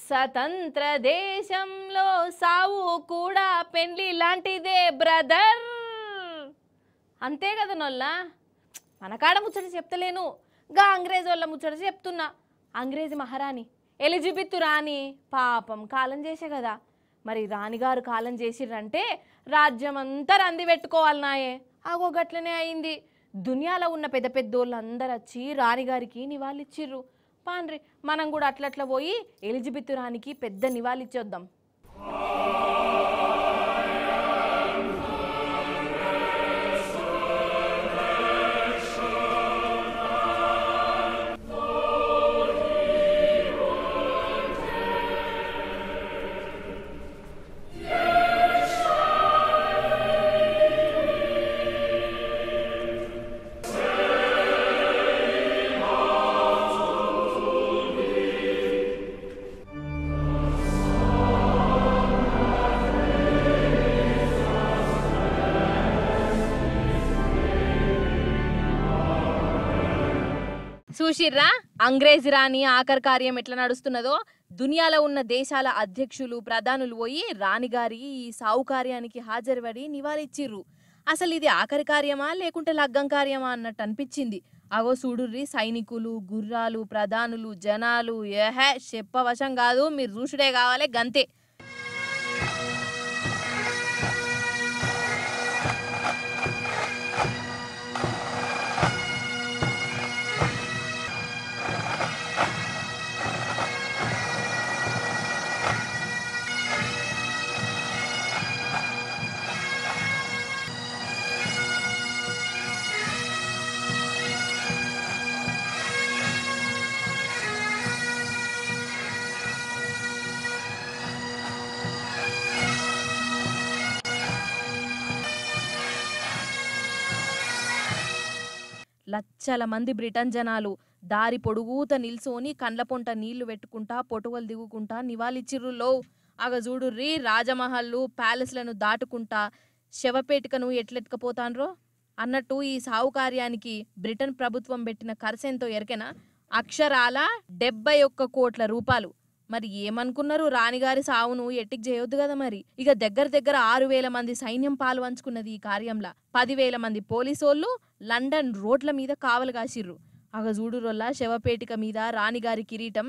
స్వతంత్ర దేశంలో సావు కూడా పెండ్లి లాంటిదే బ్రదర్ అంతే కదా నొల్లా మన కాడ ముచ్చట చెప్తలేను గా అంగ్రేజ్ వాళ్ళ ముచ్చట చెప్తున్నా అంగ్రేజీ మహారాణి ఎలిజబెత్ రాణి పాపం కాలం చేసే కదా మరి రాణిగారు కాలం చేసిర్రంటే రాజ్యం అంతా రంది పెట్టుకోవాలి నాయే ఆగో గట్లనే అయింది దునియాలో ఉన్న పెద్ద పెద్దోళ్ళు అందరు వచ్చి రాణిగారికి నివాళిచ్చిర్రు పాన్రి మనం కూడా అట్లట్లా పోయి ఎలిజబెత్ రాణికి పెద్ద నివాళిచ్చొద్దాం చూసిర్రా అంగ్రేజ్ రాణి ఆఖరి కార్యం ఎట్లా నడుస్తున్నదో దునియాలో ఉన్న దేశాల అధ్యక్షులు ప్రధానులు పోయి రాణిగారి ఈ సావు కార్యానికి హాజరుపడి నివాళిచ్చిర్రు అసలు ఇది ఆఖరి కార్యమా లేకుంటే లగ్గం కార్యమా అన్నట్టు అనిపించింది అగో చూడుర్రి సైనికులు గుర్రాలు ప్రధానులు జనాలు ఏహే చెప్పవశం కాదు మీరు చూసుడే కావాలి గంతే లచ్చల మంది బ్రిటన్ జనాలు దారి పొడుగుత నిల్సోని కండ్ల పొంట నీళ్లు పెట్టుకుంటా పొటువలు దిగుకుంటా నివాళిచ్చిర్రులో అగ చూడుర్రి రాజమహల్లు ప్యాలెస్లను దాటుకుంటా శవపేటికను ఎట్లెత్తుకపోతాన్రో అన్నట్టు ఈ సావు కార్యానికి బ్రిటన్ ప్రభుత్వం పెట్టిన ఖర్చెంతో ఎరకెనా అక్షరాల డెబ్బై ఒక్క కోట్ల రూపాయలు మరి ఏమనుకున్నారు రాణిగారి సావును ఎట్టికి చేయొద్దు కదా మరి ఇక దగ్గర దగ్గర ఆరు వేల మంది సైన్యం పాలు పంచుకున్నది ఈ కార్యంలా పదివేల మంది పోలీసోళ్ళు లండన్ రోడ్ల మీద కావలు కాసిర్రు అగ చూడురొల్ల శవపేటిక మీద రాణిగారి కిరీటం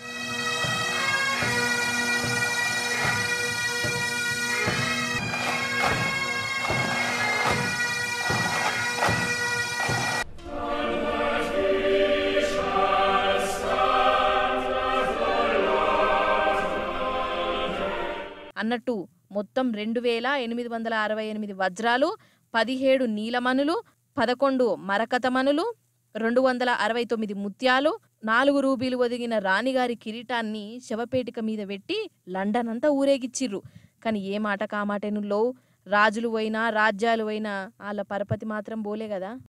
అన్నట్టు మొత్తం రెండు వేల ఎనిమిది వందల అరవై ఎనిమిది వజ్రాలు పదిహేడు నీలమణులు పదకొండు మరకతమణులు రెండు వందల అరవై తొమ్మిది ముత్యాలు నాలుగు రూబీలు ఒదిగిన రాణిగారి కిరీటాన్ని శవపేటిక మీద పెట్టి లండన్ అంతా ఊరేగిచ్చిర్రు కానీ ఏ మాట కామాటెనుల్లో రాజులు పోయినా రాజ్యాలు పోయినా వాళ్ళ పరపతి మాత్రం పోలే కదా